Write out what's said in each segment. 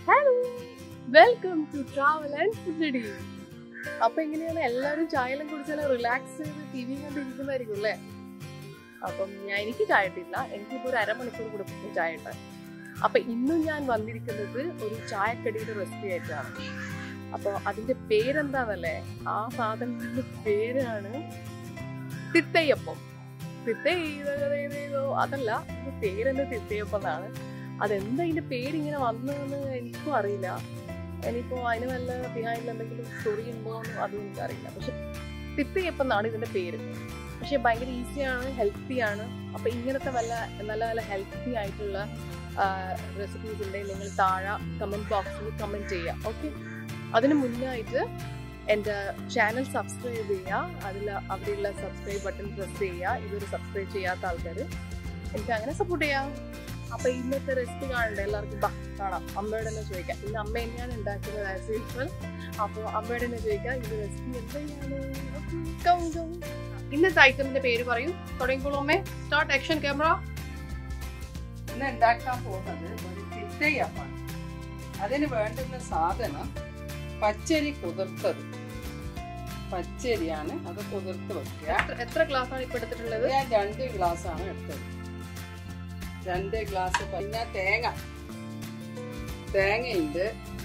Hello welcome to travel and foodie അപ്പൊ എങ്ങനെയാണ് എല്ലാവരും ചായയെല്ലാം കുടിച്ചാൽ റിലാക്സ് ചെയ്ത് ടി വി കണ്ടിരിക്കുന്നതായിരിക്കും അല്ലേ അപ്പം ഞാൻ എനിക്ക് ചായ ഇട്ടില്ല എനിക്കിപ്പോ ഒരു അരമണിക്കൂർ കൂടെ മുമ്പ് ചായ ഉണ്ട് അപ്പൊ ഇന്നും ഞാൻ വന്നിരിക്കുന്നത് ഒരു ചായക്കടിയുടെ റെസിപ്പി ആയിട്ടാണ് അപ്പോൾ അതിന്റെ പേരെന്താണല്ലേ ആ സാധനത്തിന്റെ പേരാണ് തിത്തയ്യപ്പം തിത്തയ്യോ അതല്ല ഇതിന്റെ പേരെന്നെ തിത്തയ്യപ്പം എന്നാണ് അതെന്താ ഇതിന്റെ പേരിങ്ങനെ വന്നതെന്ന് എനിക്കും അറിയില്ല ഇനിയിപ്പോ അതിന് വല്ല ബിഹൈൻഡിൽ എന്തെങ്കിലും സ്റ്റോറി ഉണ്ടോ എന്ന് അതും എനിക്കറിയില്ല പക്ഷെ തിത്തയ്യപ്പം എന്നാണ് ഇതിന്റെ പേര് പക്ഷെ ഭയങ്കര ഈസിയാണ് ഹെൽത്തിയാണ് അപ്പൊ ഇങ്ങനത്തെ വല്ല നല്ല നല്ല ഹെൽത്തി ആയിട്ടുള്ള റെസിപ്പീസ് ഉണ്ടെങ്കിൽ നിങ്ങൾ താഴെ കമന്റ് ബോക്സിൽ കമന്റ് ചെയ്യുക ഓക്കെ അതിന് മുന്നായിട്ട് എൻ്റെ ചാനൽ സബ്സ്ക്രൈബ് ചെയ്യുക അതിൽ അവിടെയുള്ള സബ്സ്ക്രൈബ് ബട്ടൺ പ്രസ് ചെയ്യുക ഇതൊരു സബ്സ്ക്രൈബ് ചെയ്യാത്ത ആൾക്കാർ എനിക്ക് അങ്ങനെ സപ്പോർട്ട് ചെയ്യാം അപ്പൊ ഇന്നത്തെ റെസിപ്പി കാണണ്ടേ എല്ലാവർക്കും ബാ കാണാം അമ്മയോട് തന്നെ ചോദിക്കാം ഇന്ന് അമ്മ തന്നെയാണ് ഉണ്ടാക്കുന്നത് ആസ് യൂഷ്വൽ അപ്പോൾ അമ്മയോട് തന്നെ ചോദിക്കാം ഇത് റെസിപ്പി എന്തെയാണ് കം, കം. ഇന്നത്തെ ഐറ്റമിന്റെ പേര് പറയൂ തുടങ്ങിക്കോളൂ അമ്മേ സ്റ്റാർട്ട് ആക്ഷൻ ക്യാമറ ഇന്ന് ഉണ്ടാക്കാൻ പോകുന്നത് ഒരു തിട്ടയപ്പാണ് അതിന് വേണ്ടുന്ന സാധനം പച്ചരി കുതിർത്തത് പച്ചരിയാണ് അത് കുതിർത്ത് വെക്കുക എത്ര ഗ്ലാസ് ആണ് ഇപ്പൊ എടുത്തിട്ടുള്ളത് ഞാൻ രണ്ട് ഗ്ലാസ് ആണ് എടുത്തത് രണ്ട് ഗ്ലാസ് പിന്നെ തേങ്ങ തേങ്ങയുണ്ട്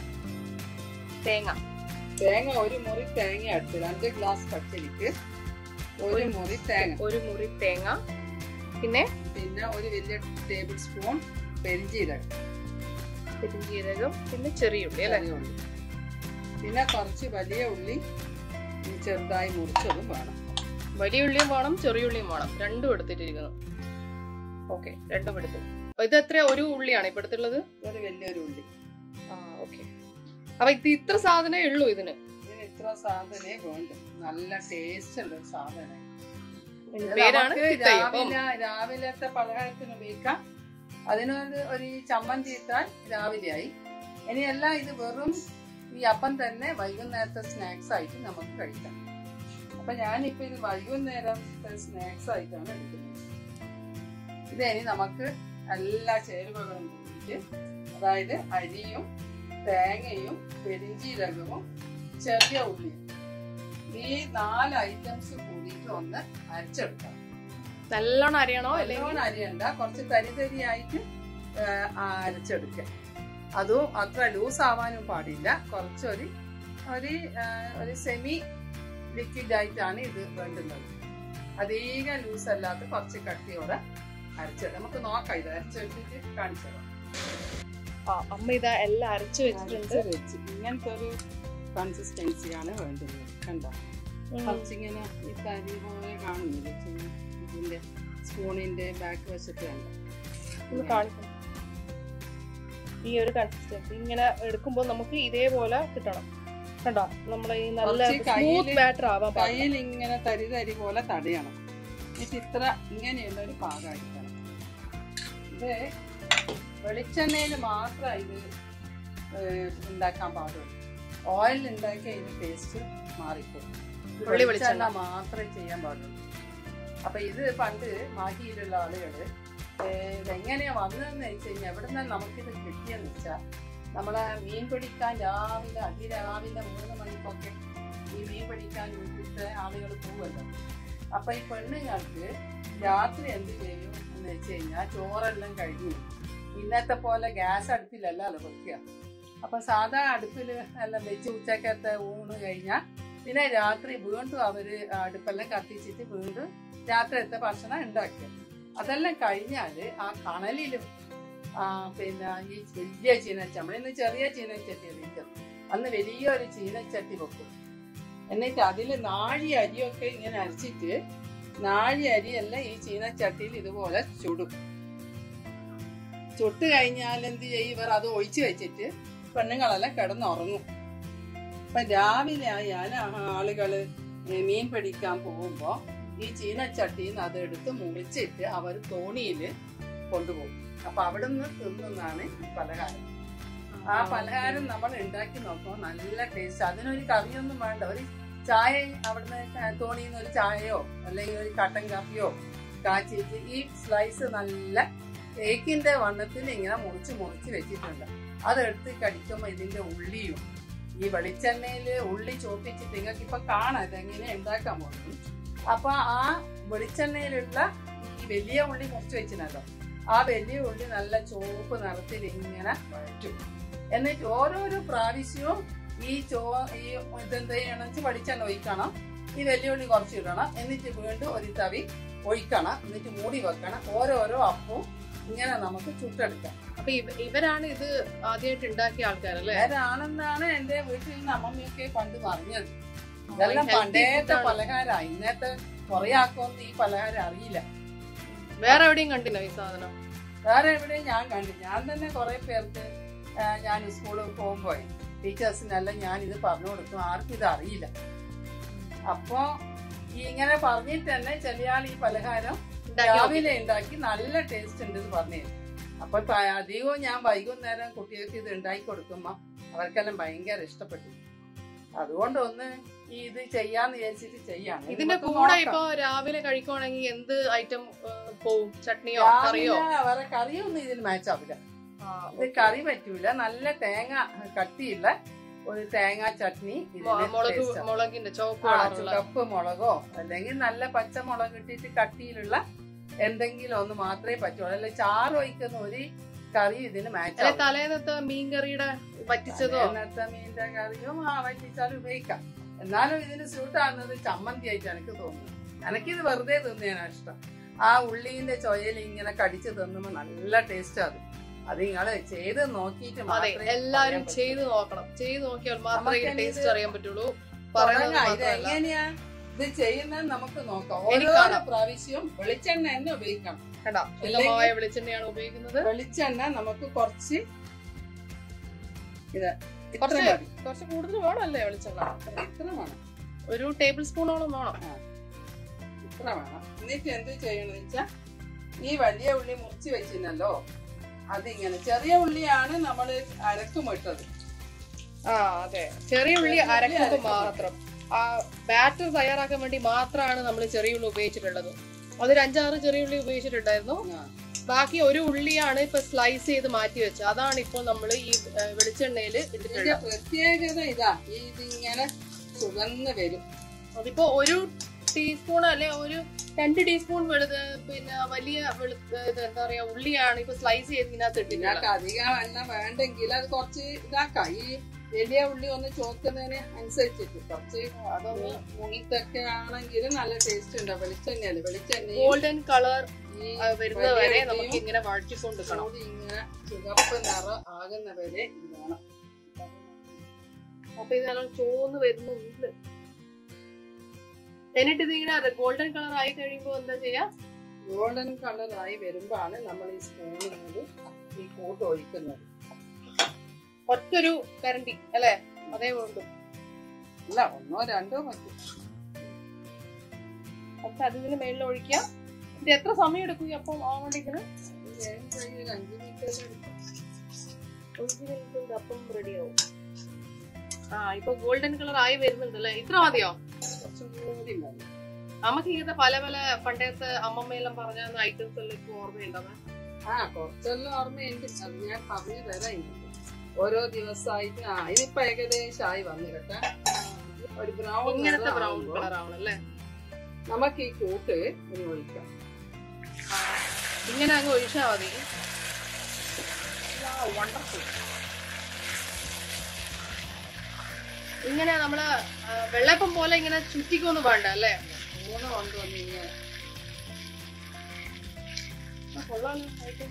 തേങ്ങ തേങ്ങ ഒരു മുറി തേങ്ങ എടുത്ത് രണ്ട് ഗ്ലാസ് പച്ചരിക്ക് ഒരു മുറി തേങ്ങ ഒരു മുറി തേങ്ങ പിന്നെ പിന്നെ ഒരു വലിയ ടേബിൾ സ്പൂൺ പെരിഞ്ചീരകം പെരുംജീരകം പിന്നെ ചെറിയ ഉള്ളി അല്ലെ ചെറിയ ഉള്ളി പിന്നെ കുറച്ച് വലിയ ഉള്ളി ഈ ചെറുതായി മുറിച്ചതും വേണം വലിയ ഉള്ളിയും വേണം ചെറിയ ഉള്ളിയും വേണം രണ്ടും എടുത്തിട്ടിരിക്കുന്നു ഓക്കെ രണ്ടും എടുത്തു അപ്പൊ ഇത് എത്ര ഒരു ഉള്ളിയാണ് ഇപ്പൊ എടുത്തുള്ളത് ഒരു വലിയൊരു ഉള്ളി ആ ഓക്കെ അപ്പൊ ഇത് ഇത്ര സാധനമേ ഉള്ളൂ ഇതിന് ഇതിന് ഇത്ര സാധനേ വേണ്ട നല്ല ടേസ്റ്റ് ഉള്ള ഒരു സാധനം ഇതിന്റെ പേരാണ് തിത്തയ്യപ്പം. രാവിലെ രാവിലത്തെ പലഹാരത്തിന് ഉപയോഗിക്കാം അതിനൊരു ഒരു ഈ ചമ്മന്തി ഇട്ടാൽ രാവിലെയായി ഇനിയെല്ലാം ഇത് വെറും ഈ അപ്പം തന്നെ വൈകുന്നേരത്തെ സ്നാക്സ് ആയിട്ട് നമുക്ക് കഴിക്കാം അപ്പൊ ഞാനിപ്പോ ഇത് വൈകുന്നേരത്തെ സ്നാക്സ് ആയിട്ടാണ് എടുക്കുന്നത് ഇത് ഇനി നമുക്ക് എല്ലാ ചേരുവകളും കൂടിയിട്ട് അതായത് അരിയും തേങ്ങയും പെരിഞ്ചീരകവും ചെറിയ ഉള്ളിയും ഈ നാല് ഐറ്റംസ് കൂടിയിട്ട് ഒന്ന് അരച്ചെടുക്കാം നല്ലോണം അരിയണോ അല്ലെങ്കിൽ നല്ലോണം അരിയണ്ട കുറച്ച് തരി തരിയായിട്ട് അരച്ചെടുക്കുക അതും അത്ര ലൂസ് ആവാനും പാടില്ല കുറച്ചൊരു ഒരു ആ, ഒരു സെമി ലിക്വിഡ് ആയിട്ടാണ് ഇത് വേണ്ടുന്നത് അധികം ലൂസ് അല്ലാത്ത കുറച്ച് കട്ടിയോടെ അരച്ചെടുക്കാം നമുക്ക് നോക്കാം ഇത് അരച്ചെടുത്തിട്ട് കാണിച്ചു തരാം ആ, അമ്മ ഇതാ എല്ലാം അരച്ചു വെച്ചിട്ടുണ്ട് അരച്ച് വെച്ച് ഇങ്ങനത്തെ ഒരു കൺസിസ്റ്റൻസിയാണ് വേണ്ടുന്നത് കണ്ടോ ഉം. കുറച്ചിങ്ങനെ ഈ തരി പോലെ കാണുന്നില്ല ചെ- ഇതിന്റെ സ്പൂണിന്റെ ബാക്ക് വശത്ത് കണ്ടോ ഒന്ന് കാണിക്കണം ഈ ഒരു കൺസിസ്റ്റൻസി ഇങ്ങനെ എടുക്കുമ്പോൾ നമുക്ക് ഇതേപോലെ കിട്ടണം കണ്ടോ നമ്മളെ ഈ നല്ല കുറച്ച് കയ്യില് സ്മൂത്ത് ബാറ്റർ ആവാൻ പാടില്ല കയ്യിൽ ഇങ്ങനെ തരി തരി പോലെ തടയണം എന്നിട്ട് ഇത്ര ഇങ്ങനെയുള്ള ഒരു പാകമായിരിക്കണം ഇത് വെളിച്ചെണ്ണയിൽ മാത്രം ഇത് ഏഹ്, ഉണ്ടാക്കാൻ പാടുള്ളൂ ഓയിൽ ഉണ്ടാക്കിയ ഇതിന് ടേസ്റ്റ് മാറിപ്പോകും ഇത് ഉള്ളി വെളിച്ചെണ്ണ വെളിച്ചെണ്ണ. മാത്രമേ ചെയ്യാൻ പാടുള്ളൂ അപ്പൊ ഇത് പണ്ട് മാഹിയിലുള്ള ആളുകള് ഏഹ്, ഇതെങ്ങനെയാ വന്നതെന്ന് വെച്ച് കഴിഞ്ഞാൽ എവിടെ നിന്നാണ് നമുക്കിത് കിട്ടിയെന്ന് വെച്ചാൽ നമ്മളെ മീൻ പിടിക്കാൻ രാവിലെ അതിരാവിലെ മൂന്ന് മണിക്കൊക്കെ ഈ മീൻ പിടിക്കാൻ വീട്ടിലത്തെ ആളുകൾ പോവല്ലോ അപ്പൊ ഈ പെണ്ണുങ്ങൾക്ക് രാത്രി എന്ത് ചെയ്യും എന്ന് വെച്ച് കഴിഞ്ഞാൽ ചോറെല്ലാം കഴിഞ്ഞു ഇന്നത്തെ പോലെ ഗ്യാസ് അടുപ്പിലല്ലല്ലോ വെക്കുക അപ്പൊ സാധാ അടുപ്പിൽ എല്ലാം വെച്ച് ഉച്ചക്കത്തെ ഊണ് കഴിഞ്ഞാൽ പിന്നെ രാത്രി വീണ്ടും അവര് അടുപ്പെല്ലാം കത്തിച്ചിട്ട് വീണ്ടും രാത്രിയത്തെ ഭക്ഷണം ഉണ്ടാക്കുക അതെല്ലാം കഴിഞ്ഞാല് ആ കണലിലും ആ, പിന്നെ ഈ വലിയ ചീനച്ചട്ടി നമ്മളിന്ന് ചെറിയ ചീനച്ചട്ടി വെക്കും അന്ന് വലിയൊരു ചീനച്ചട്ടി വെക്കും എന്നിട്ട് അതിൽ നാഴി അരിയൊക്കെ ഇങ്ങനെ അരച്ചിട്ട് നാഴി അരിയെല്ലാം ഈ ചീനച്ചട്ടിയിൽ ഇതുപോലെ ചുടും ചുട്ട് കഴിഞ്ഞാൽ എന്ത് ചെയ്യും ഇവർ അത് ഒഴിച്ചു വെച്ചിട്ട് പെണ്ണുങ്ങളെല്ലാം കിടന്നുറങ്ങും അപ്പൊ രാവിലെ ആയാൽ ആളുകള് മീൻ പിടിക്കാൻ പോകുമ്പോ ഈ ചീനച്ചട്ടിയിൽ നിന്ന് അതെടുത്ത് മുറിച്ചിട്ട് അവർ തോണിയില് കൊണ്ടുപോകും അപ്പൊ അവിടുന്ന് തിന്നുന്നതാണ് ഈ പലഹാരം ആ പലഹാരം നമ്മൾ ഉണ്ടാക്കി നോക്കുമ്പോൾ നല്ല ടേസ്റ്റ് അതിനൊരു കറിയൊന്നും വേണ്ട ഒരു ചായ അവിടുന്ന് തോണിയിൽ നിന്ന് ഒരു ചായയോ അല്ലെങ്കിൽ ഒരു കട്ടൻ കാപ്പിയോ കാച്ചിട്ട് ഈ സ്ലൈസ് നല്ല കേക്കിന്റെ വണ്ണത്തിൽ ഇങ്ങനെ മുറിച്ച് മുറിച്ച് വെച്ചിട്ടുണ്ട് അതെടുത്ത് കടിക്കുമ്പോൾ ഇതിന്റെ ഉള്ളിയും ഈ വെളിച്ചെണ്ണയിൽ ഉള്ളി ചോപ്പിച്ചിട്ട് നിങ്ങൾക്ക് ഇപ്പൊ കാണാം ഇതെങ്ങനെ ഉണ്ടാക്കാൻ പോകുന്നു അപ്പൊ ആ വെളിച്ചെണ്ണയിലുള്ള ഈ വലിയ ഉള്ളി മുറിച്ച് വെച്ചിട്ടുണ്ടല്ലോ ആ വലിയ ഉള്ളി നല്ല ചുവപ്പ് നിറത്തിൽ ഇങ്ങനെ വഴറ്റും എന്നിട്ട് ഓരോരോ പ്രാവശ്യവും ഈ ചോ ഈ ഇതെന്ത് ചെയ്യണം വെച്ചാൽ വെളിച്ചെണ്ണ ഒഴിക്കണം ഈ വലിയ ഉള്ളി കുറച്ച് ഇടണം എന്നിട്ട് വീണ്ടും ഒരു തവി ഒഴിക്കണം എന്നിട്ട് മൂടി വെക്കണം ഓരോരോ അപ്പവും ഇങ്ങനെ നമുക്ക് ചുട്ടെടുക്കാം അപ്പൊ ഇവ- ഇവരാണ് ഇത് ആദ്യമായിട്ട് ഉണ്ടാക്കിയ ആൾക്കാരല്ലേ നേരാണെന്നാണ് എന്റെ വീട്ടിൽ നിന്ന് അമ്മമ്മയൊക്കെ പണ്ട് പറഞ്ഞത് ഇതെല്ലാം Healthy പണ്ടേത്തെ food ആണ്. പലഹാരം ഇന്നത്തെ കുറെ ആക്കൊന്നും ഈ പലഹാരം അറിയില്ല വേറെ എവിടെയും കണ്ടില്ല ഈ സാധനം വേറെ എവിടെയും ഞാൻ കണ്ടു ഞാൻ തന്നെ കുറെ പേർക്ക് ആ, ഞാൻ സ്കൂളിൽ പോകുമ്പോൾ ടീച്ചേഴ്സിനെല്ലാം ഞാൻ ഇത് പറഞ്ഞു കൊടുക്കും ആർക്കും ഇത് അറിയില്ല അപ്പോ ഈ ഇങ്ങനെ പറഞ്ഞിട്ട് തന്നെ ചെറിയാൾ ഈ പലഹാരം ഉണ്ടാക്കി നോക്കി. രാവിലെ ഉണ്ടാക്കി നല്ല ടേസ്റ്റ് ഉണ്ട് എന്ന് പറഞ്ഞു അപ്പൊ പ- അധികവും ഞാൻ വൈകുന്നേരം കുട്ടികൾക്ക് ഇത് ഉണ്ടാക്കി കൊടുക്കുമ്പോ അവർക്കെല്ലാം ഭയങ്കര ഇഷ്ടപ്പെട്ടു അതുകൊണ്ട് ഒന്ന് ഈ ഇത് ചെയ്യാന്ന് വിചാരിച്ചിട്ട് ചെയ്യാണ് ഇതിന്റെ നമുക്ക് കൂടെ നോക്കാം. ഇപ്പൊ രാവിലെ കഴിക്കുവാണെങ്കിൽ എന്ത് ഐറ്റം പോവും ചട്നിയോ കറിയോ രാവിലെ വേറെ കറിയൊന്നും ഇതിന് മാച്ച് ആവില്ല ആ, ഇത് കറി പറ്റൂല നല്ല തേങ്ങ കട്ടിയുള്ള ഒരു തേങ്ങ ചട്നി മൊ- ഇതിന് മുളക് taste ആണ്. മുളകിന്റെ ചുവപ്പ് ആ, കളറുള്ള ചുവപ്പ് മുളകോ അല്ലെങ്കിൽ നല്ല പച്ചമുളക് ഇട്ടിട്ട് കട്ടിയിലുള്ള എന്തെങ്കിലും ഒന്ന് മാത്രമേ പറ്റുള്ളൂ അല്ലെ ചാറ് ഒഴിക്കുന്ന ഒരു കറി ഇതിന് മാച്ച് അല്ലെ തലേന്നത്തെ മീൻകറിയുടെ വറ്റിച്ചതോ എന്നത്തെ മീനിന്റെ കറിയോ ആ വറ്റിച്ചാലും ഉപയോഗിക്കാം എന്നാലും ഇതിന് സ്യൂട്ട് ആകുന്നത് ചമ്മന്തി ആയിട്ട് എനിക്ക് തോന്നുന്നു എനിക്കിത് വെറുതെ തിന്നാനാണ് ഇഷ്ടം ആ ഉള്ളീന്റെ ചൊയൽ ഇങ്ങനെ കടിച്ച് തിന്നുമ്പോ നല്ല ടേസ്റ്റ് അത് അത് നിങ്ങള് ചെയ്ത് നോക്കിയിട്ട് അതെ മാത്രമേ എല്ലാരും പറയാൻ പറ്റൂ. ചെയ്ത് നോക്കണം ചെയ്ത് നോക്കിയാൽ മാത്രമേ നമുക്കിനി ടേസ്റ്റ് ഇത് അറിയാൻ പറ്റുള്ളൂ പറയുന്നത് തുടങ്ങാം. ഇത് മാത്രമല്ല എങ്ങനെയാ ഇത് ചെയ്യുന്നത് നമുക്ക് നോക്കാം എനിക്ക് ഓരോ കാണാം. പ്രാവശ്യവും വെളിച്ചെണ്ണ തന്നെ ഉപയോഗിക്കണം കണ്ടാ ശുദ്ധമായ വെളിച്ചെണ്ണയാണ് ഉപയോഗിക്കുന്നത് വെളിച്ചെണ്ണ നമുക്ക് കുറച്ച് ഇത് ഇത്ര കുറച്ച് മതി കുറച്ച് കൂടുതൽ വേണമല്ലേ വെളിച്ചെണ്ണ ഇത്ര വേണം ഒരു ടേബിൾ സ്പൂണോളം വേണം ഇത്ര വേണം എന്നിട്ട് എന്ത് ചെയ്യണമെന്ന് വെച്ചാ ഈ വലിയ ഉള്ളി മുറിച്ച് വെച്ചിരുന്നല്ലോ അതിങ്ങനെ ചെറിയ ഉള്ളിയാണ് നമ്മൾ അരക്കും ഇട്ടത് ആ അതെ ചെറിയ ഉള്ളി ചെറിയ ഉള്ളി അരക്കുന്നത് അരക്കുന്നത്. മാത്രം ആ ബാറ്റർ തയ്യാറാക്കാൻ വേണ്ടി മാത്രമാണ് നമ്മൾ ചെറിയ ഉള്ളി ഉപയോഗിച്ചിട്ടുള്ളത് അതൊരു അഞ്ചാറ് ചെറിയ ഉള്ളി ഉപയോഗിച്ചിട്ടുണ്ടായിരുന്നു ആ. ബാക്കി ഒരു ഉള്ളിയാണ് ഇപ്പൊ സ്ലൈസ് ചെയ്ത് മാറ്റി വെച്ചത് അതാണ് ഇപ്പോൾ നമ്മൾ ഈ വെളിച്ചെണ്ണയിൽ ഇതിന്റെ ഇട്ടിട്ടുള്ളത് പ്രത്യേകത ഇതാ ഈ ഇതിങ്ങനെ ചുവന്ന് വരും അതിപ്പോ ഒരു ടീസ്പൂൺ അല്ലെ ഒരു രണ്ട് ടീസ്പൂൺ വെളുത് പിന്നെ വലിയ വെളു ഇത് എന്താ പറയാ ഉള്ളിയാണ് ഇപ്പൊ സ്ലൈസ് ചെയ്ത് ഇതിനകത്ത് ഇട്ടിട്ടുള്ളത് ഇതിനകത്ത് അധികം എണ്ണ വേണ്ടെങ്കിൽ അത് കുറച്ച് ഇതാക്കാം ഈ വലിയ ഉള്ളി ഒന്ന് ചോക്കുന്നതിന് അനുസരിച്ചിട്ട് കുറച്ച് അതൊന്ന് മുങ്ങിത്തൊക്കെ ആണെങ്കിൽ നല്ല ടേസ്റ്റ് ഉണ്ടാവും വെളിച്ചെണ്ണയല്ലേ വെളിച്ചെണ്ണയും ഗോൾഡൻ കളർ ഈ വരുന്നത് വലിയ വരെ ഉള്ളിയും നമുക്ക് ഇങ്ങനെ വഴറ്റിക്കൊണ്ടിരിക്കണം ചൂട് ഇങ്ങനെ ചുവപ്പ് നിറം ആകുന്ന വരെ ഇത് വേണം അപ്പൊ ഇത് നല്ല ചോന്ന് വരുന്നുണ്ട് എന്നിട്ട് ഇത് ഇങ്ങനെ ഗോൾഡൻ കളർ ആയി കഴിയുമ്പോ എന്താ ചെയ്യാ ഗോൾഡൻ കളറായി വരുമ്പോഴാണ് നമ്മൾ ഈ സ്പൂണിനോട് ഈ കൂട്ട് ഒഴിക്കുന്നത് ഒറ്റൊരു കരണ്ടി അല്ലെ അതേ വേണ്ടു അല്ല ഒന്നോ രണ്ടോ പറ്റും അപ്പൊ അതിന് മേളിൽ ഒഴിക്കുക ഇത് എത്ര സമയം എടുക്കും ഈ അപ്പം ആവണ്ടിങ്ങനെ ഇത് വേഗം കഴിഞ്ഞ് ഒരു അഞ്ച് മിനിറ്റ് എടുക്കും അഞ്ച് മിനിറ്റ് കൊണ്ട് അപ്പം റെഡിയാവും ആ ഇപ്പൊ ഗോൾഡൻ കളർ ആയി വരുന്നുണ്ട് അല്ലെ ഇത്ര മതിയോ കുറച്ചും കൂടി മതി നമുക്ക് ഇങ്ങനത്തെ പല പല പണ്ടത്തെ അമ്മമ്മയെല്ലാം പറഞ്ഞ ഐറ്റംസ് എല്ലാം ഇപ്പൊ ഓർമ്മയുണ്ടത് ആ കുറച്ചെല്ലാം ഓർമ്മയുണ്ട് അത് ഞാൻ പറഞ്ഞു തരാം ഇനി. ഓരോ ദിവസമായിട്ട് ആ ഇതിപ്പോ ഏകദേശം ആയി വന്നു കേട്ടാ ഒരു ബ്രൗൺ ഇങ്ങനത്തെ ബ്രൗൺ കളർ ആവണം അല്ലേ നമുക്ക് ഈ കൂട്ട് ഇനി ഒഴിക്കാം ഇങ്ങനെ അങ്ങ് ഒഴിച്ചാ മതി വണ്ടർഫുൾ ഇങ്ങനെ നമ്മള് ആ, വെള്ളപ്പം പോലെ ഇങ്ങനെ ചുറ്റിക്കൊന്നും വേണ്ട അല്ലേ മൂന്ന് കൊണ്ടുവന്ന് ഇങ്ങനെ ആ, കൊള്ളാലോ item.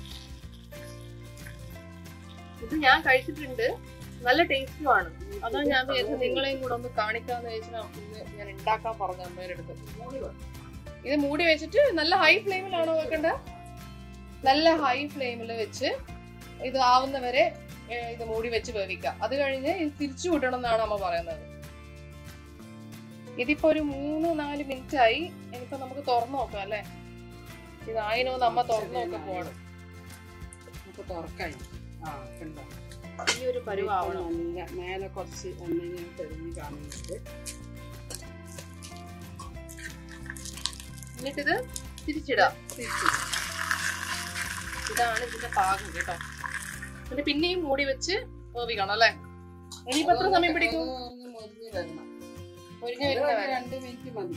ഇത് ഞാൻ കഴിച്ചിട്ടുണ്ട് നല്ല ടേസ്റ്റുമാണ് അതാ ഞാൻ വിചാരിച്ചത് നിങ്ങളെയും കൂടെ ഒന്ന് കാണിക്കാന്ന് വെച്ചാൽ ഇന്ന് ഞാൻ ഉണ്ടാക്കാൻ പറഞ്ഞു അമ്മയുടെ അടുത്ത് മൂടി വെക്കാം. ഇത് മൂടി വെച്ചിട്ട് നല്ല ഹൈ ഫ്ലെയിമിലാണോ വെക്കേണ്ടത് നല്ല ഹൈ ഫ്ലെയിമിൽ വെച്ച് ഇത് ആവുന്നവരെ ഏ, ഇത് മൂടി വെച്ച് വേവിക്കാം അത് കഴിഞ്ഞ് ഇത് തിരിച്ചു വിടണം എന്നാണ് അമ്മ പറയുന്നത് ഇതിപ്പോ ഒരു മൂന്ന് നാല് മിനിറ്റ് ആയി ഇനിയിപ്പോ നമുക്ക് തുറന്നു നോക്കാം അല്ലെ ഇതായിനോന്ന് അമ്മ തുറന്നു നോക്കാൻ പോവാണ് നമുക്ക് തുറക്കാം ഇനി. ആ കണ്ടോ ഈ ഒരു പരുവാവണം നല്ല മേലെ കുറച്ച് എണ്ണ തെളിഞ്ഞ് കാണുന്നുണ്ട് എന്നിട്ടിത് തിരിച്ചിടാം തിരിച്ച് ഇതാണ് ഇതിന്റെ പാകം കേട്ടോ എന്നിട്ട് പിന്നെയും മൂടി വെച്ച് വേവിക്കണം അല്ലേ ഇനിയിപ്പോ എത്ര സമയം പിടിക്കും അതൊന്ന് മൊരിഞ്ഞ് വരണം മുരിഞ്ഞ് അത് വരുന്ന ഒരു വരെ രണ്ട് മിനിറ്റ് മതി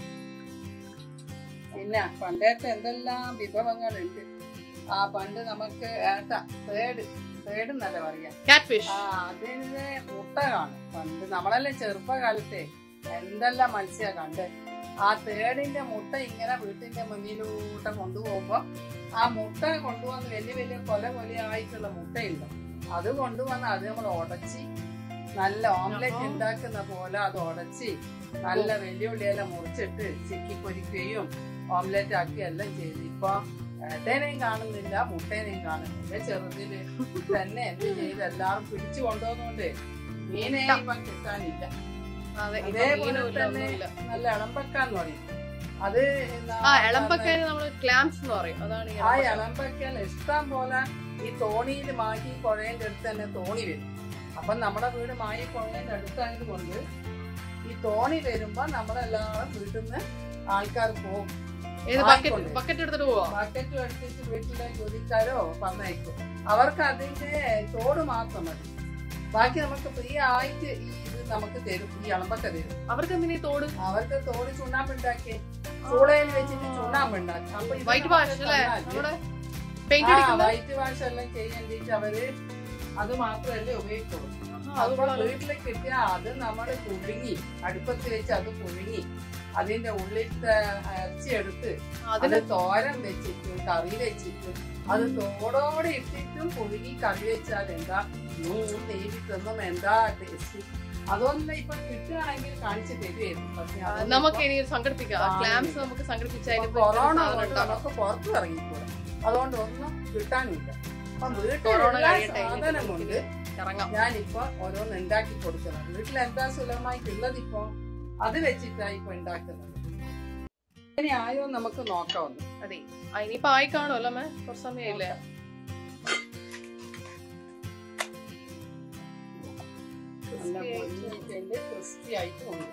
പിന്നെ പണ്ടത്തെ എന്തെല്ലാം വിഭവങ്ങളുണ്ട് ആ പണ്ട് നമുക്ക് ഏട്ട തേട് തേട് എന്നല്ല പറയാ കാറ്റ് ഫിഷ് ആ അതിന് മുട്ട കാണും പണ്ട് നമ്മളെല്ലാം ചെറുപ്പകാലത്തെ എന്തെല്ലാം മത്സ്യ കണ്ട് ആ തേടിന്റെ മുട്ട ഇങ്ങനെ വീട്ടിന്റെ മുന്നിലൂടെ കൊണ്ടുപോകുമ്പോ ആ മുട്ട കൊണ്ടുവന്ന് വലിയ വലിയ കൊല കൊലയായിട്ടുള്ള മുട്ടയില്ല അത് കൊണ്ടുവന്ന് അത് നമ്മൾ ഉടച്ച് നല്ല ഓംലെറ്റ് ആഹാ. ഉണ്ടാക്കുന്ന പോലെ അത് ഉടച്ച് നല്ല വെല്ലുവിളിയെല്ലാം മുറിച്ചിട്ട് ചിക്കി പൊരിക്കുകയും ഓംലെറ്റ് ആക്കി എല്ലാം ചെയ്ത് ഇപ്പൊ ഏട്ടേനെയും കാണുന്നില്ല മുട്ടേനെയും കാണുന്നില്ല ചെറുതില് തന്നെ എന്ത് ചെയ്ത് എല്ലാരും പിടിച്ചു കൊണ്ടുവന്നുകൊണ്ട് മീനെ ഇപ്പൊ കിട്ടാനില്ല അതെ ഇപ്പൊ അതേപോലെ മീനും ഇല്ല, തന്നെ ഒന്നുമില്ല. നല്ല ഇളമ്പക്കാന്ന് പറയും അത് എന്താ ആ ഇളമ്പക്കാര് നമ്മള് ക്ലാംസ് എന്ന് പറയും അതാണ് ഈ ആ ഇളമ്പക്ക. ഇളമ്പക്കൽ ഇഷ്ടം പോലെ ഈ തോണിയിൽ മാഹി പുഴേന്റെ അടുത്ത് തന്നെ തോണി വരും അപ്പൊ നമ്മുടെ വീട് മാഹി പുഴേന്റെ അടുത്തായത് കൊണ്ട് ഈ തോണി വരുമ്പോ നമ്മളെല്ലാവരും വീട്ടിൽ നിന്ന് ആൾക്കാർ പോകും ഏത് ആയിക്കോട്ടെ. ബക്കറ്റ് ബക്കറ്റ് എടുത്തിട്ട് പോവാ ബക്കറ്റ് എടുത്തിട്ട് വീട്ടിലെ ജോലിക്കാരോ പറഞ്ഞയക്കും അവർക്ക് അതിന്റെ തോട് മാത്രം മതി ബാക്കി നമുക്ക് ഫ്രീ ആയിട്ട് ഈ ഇത് നമുക്ക് തരും ഈ ഇളമ്പക്ക തരും അവർക്ക് എന്തിനാ ഈ തോട് അവർക്ക് തോട് ചുണ്ണാമ്പ് ഉണ്ടാക്കി ചൂളയിൽ വെച്ചിട്ട് ചുണ്ണാമ്പ് ഉണ്ടാക്കി അപ്പൊ ഇത് വൈറ്റ് നമുക്ക് വാഷ് അല്ലേ തന്നാല് നമ്മുടെ പെയിന്റ് ആ അടിക്കുന്ന വൈറ്റ് വാഷ് എല്ലാം ചെയ്യേണ്ടിട്ട് അവര് അത് മാത്രമല്ലേ ഉപയോഗിക്കുള്ളൂ അത് അപ്പൊ കൊള്ളാലോ. വീട്ടിൽ കിട്ടിയ അത് നമ്മൾ പുഴുങ്ങി അടുപ്പത്ത് വെച്ച് അത് പുഴുങ്ങി അതിന്റെ ഉള്ളിലത്തെ ഇറച്ചി എടുത്ത് അതിന് അത് തോരൻ വെച്ചിട്ടും കറി വെച്ചിട്ടും അത് തോടോടെ ഇട്ടിട്ടും പുഴുങ്ങി കറി വെച്ചാൽ എന്താ നൂറ് നേരിട്ടൊന്നും എന്താ ടേസ്റ്റ് അതൊന്നും ഇപ്പൊ കിട്ടുകയാണെങ്കിൽ കാണിച്ചു തരുമായിരുന്നു പക്ഷെ അതൊന്നും നമുക്ക് ഇപ്പൊ ഇനി സംഘടിപ്പിക്കാം ആ, ക്ലാംസ് നമുക്ക് സംഘടിപ്പിച്ച് അതിന് ഇപ്പൊ കൊറോണ സാധനം കൊണ്ട് ഉണ്ടാക്കാം. നമുക്ക് പുറത്തു ഇറങ്ങിക്കൂടാ അതുകൊണ്ട് ഒന്നും കിട്ടാനില്ല അപ്പൊ കൊറോണ വീട്ടിലുള്ള കഴിയട്ടെ എന്നിട്ട് സാധനം നമുക്ക് കൊണ്ട് ഇറങ്ങാം ഞാനിപ്പോ ഓരോന്ന് ഉണ്ടാക്കി കൊടുക്കുന്നത് വീട്ടിൽ എന്താ സുലഭമായിട്ടുള്ളത് ഇപ്പൊ അത് വെച്ചിട്ടാ ഇപ്പൊ ഉണ്ടാക്കുന്നത് ഇനി ആയോ നമുക്ക് നോക്കാവുന്നു അതെ ആ, ഇനിയിപ്പോ ആയി കാണുമല്ലോ അമ്മേ കുറച്ച് സമയമില്ലേ നല്ല പൊന്നിട്ടുണ്ട് ക്രിസ്പി ആയിട്ട് ഉണ്ട്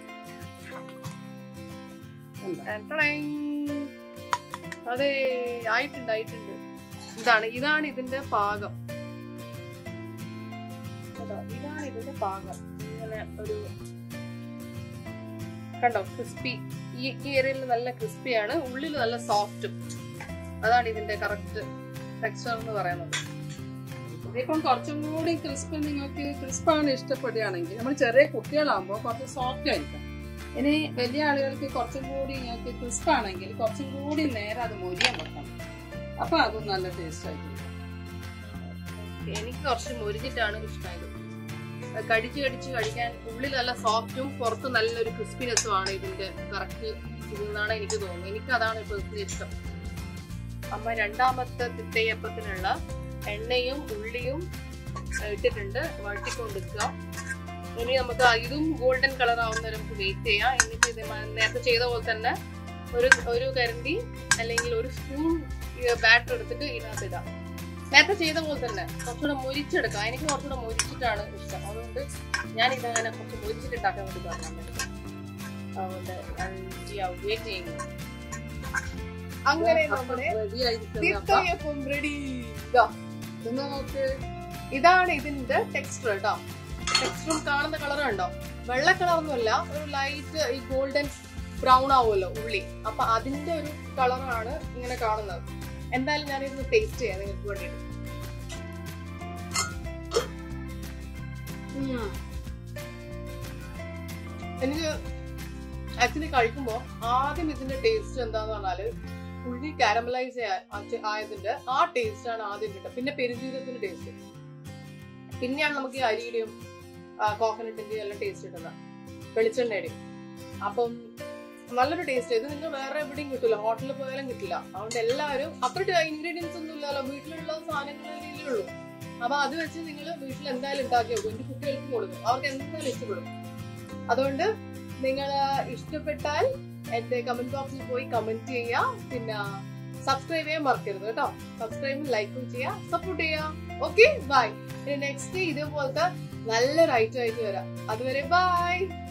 ഉണ്ടോ? ടടടങ്. അതെ ആയിട്ടുണ്ട് ആയിട്ടുണ്ട് ഇതാണ് ഇതാണ് ഇതിന്റെ പാകം കേട്ടോ, ഇതാണ് ഇതിന്റെ പാകം ഇങ്ങനെ ഒരു കണ്ടോ ക്രിസ്പി ഈ ഈ ഏരിയയിൽ നല്ല ക്രിസ്പിയാണ് ഉള്ളിൽ നല്ല സോഫ്റ്റും അതാണ് ഇതിന്റെ കറക്റ്റ് ടെക്സ്ചർ എന്ന് പറയുന്നത് ഇതിപ്പം കുറച്ചും കൂടി ക്രിസ്പ് നിങ്ങൾക്ക് ക്രിസ്പാണ് ഇഷ്ടപ്പെടുകയാണെങ്കിൽ നമ്മൾ ചെറിയ കുട്ടികളാകുമ്പോൾ കുറച്ച് സോഫ്റ്റ് ആയിരിക്കും ഇനി വലിയ ആളുകൾക്ക് കുറച്ചും കൂടി നിങ്ങൾക്ക് ക്രിസ്പ് ആണെങ്കിൽ കുറച്ചും കൂടി നേരം അത് മൊരിയാൻ വെക്കണം അപ്പൊ അതും നല്ല ടേസ്റ്റ് ആയിരിക്കും എനിക്ക് കുറച്ച് മൊരിഞ്ഞിട്ടാണ് ഇഷ്ടമായത് അത് കടിച്ച് കടിച്ച് കഴിക്കാൻ ഉള്ളിൽ നല്ല സോഫ്റ്റും പുറത്ത് നല്ലൊരു ക്രിസ്പിനെസ്സും ആണ് ഇതിന്റെ കറക്റ്റ് ഇതെന്നാണ് എനിക്ക് തോന്നുന്നത് എനിക്ക് അതാണ് പേഴ്സണലി ഇഷ്ടം അമ്മ രണ്ടാമത്തെ തിട്ടയപ്പത്തിനുള്ള എണ്ണയും ഉള്ളിയും ഏഹ്, ഇട്ടിട്ടുണ്ട് വഴട്ടിക്കൊണ്ടിരിക്കുക ഇനി നമുക്ക് ഇതും ഗോൾഡൻ കളർ ആവുന്ന നമുക്ക് വെയിറ്റ് ചെയ്യാം എന്നിട്ട് ഇത് മ- നേരത്തെ ചെയ്ത പോലെ തന്നെ ഒരു ഒരു കരണ്ടി അല്ലെങ്കിൽ ഒരു സ്പൂൺ ബാറ്റർ എടുത്തിട്ട് ഇതിനകത്ത് ഇടാം നേരത്തെ ചെയ്ത പോലെ തന്നെ കുറച്ചുകൂടെ മൊരിച്ചെടുക്കാം എനിക്ക് കുറച്ചുകൂടെ മൊരിച്ചിട്ടാണ് ഇഷ്ടം അതുകൊണ്ട് ഞാൻ ഇതങ്ങനെ കുറച്ച് മൊരിച്ചിട്ട് ഉണ്ടാക്കാൻ വേണ്ടി പറഞ്ഞു അതുകൊണ്ട് വെയിറ്റ് ചെയ്യുന്നു അങ്ങനെ നമ്മുടെ റെഡി ആയിരിക്കുന്ന തിത്തയപ്പം റെഡി ഇത് നമുക്ക് ഇതാണ് ഇതിന്റെ ടെക്സ്ചർ കേട്ടോ ടെക്സ്ചറും കാണുന്ന കളർ ഉണ്ടോ വെള്ള കളറൊന്നുമല്ല ഒരു ലൈറ്റ് ഈ ഗോൾഡൻ ബ്രൗൺ ആവുമല്ലോ ഉള്ളി അപ്പൊ അതിന്റെ ഒരു കളറാണ് ഇങ്ങനെ കാണുന്നത് എന്തായാലും ഞാൻ ഇതൊന്ന് ടേസ്റ്റ് ചെയ്യാം നിങ്ങൾക്ക് വേണ്ടിയിട്ട് ഉം. എനിക്ക് ആക്ച്വലി കഴിക്കുമ്പോ ആദ്യം ഇതിന്റെ ടേസ്റ്റ് എന്താന്ന് പറഞ്ഞാല് ഉള്ളി കാരമലൈസ് ആയതിന്റെ ആ ടേസ്റ്റ് ആണ് ആദ്യം കിട്ടുക പിന്നെ പെരുജീരകത്തിന്റെ ടേസ്റ്റ് പിന്നെയാണ് നമുക്ക് ഈ അരിയുടെയും കോക്കനട്ടിന്റെയും എല്ലാം ടേസ്റ്റ് കിട്ടുന്നത് വെളിച്ചെണ്ണയുടെയും അപ്പം നല്ലൊരു ടേസ്റ്റ് ഇത് നിങ്ങൾ വേറെ എവിടെയും കിട്ടില്ല ഹോട്ടലിൽ പോയാലും കിട്ടില്ല അതുകൊണ്ട് എല്ലാവരും അത്ര ഇൻഗ്രീഡിയൻസ് ഒന്നും ഇല്ലല്ലോ വീട്ടിലുള്ള സാധനങ്ങളേ ഉള്ളൂ അപ്പൊ അത് വെച്ച് നിങ്ങൾ വീട്ടിൽ എന്തായാലും ഉണ്ടാക്കി നോക്കും എന്റെ കുട്ടികൾക്ക് കൊടുക്കും അവർക്ക് എന്തായാലും ഇഷ്ടപ്പെടും അതുകൊണ്ട് നിങ്ങൾ ഇഷ്ടപ്പെട്ടാൽ എന്റെ കമന്റ് ബോക്സിൽ പോയി കമന്റ് ചെയ്യുക പിന്നെ സബ്സ്ക്രൈബ് ചെയ്യാൻ മറക്കരുത് കേട്ടോ സബ്സ്ക്രൈബും ലൈക്കും ചെയ്യുക സപ്പോർട്ട് ചെയ്യുക ഓക്കെ ബൈ ഇനി നെക്സ്റ്റ് ഇതേപോലത്തെ നല്ലൊരു ഐറ്റം ആയിട്ട് വരാം അതുവരെ ബൈ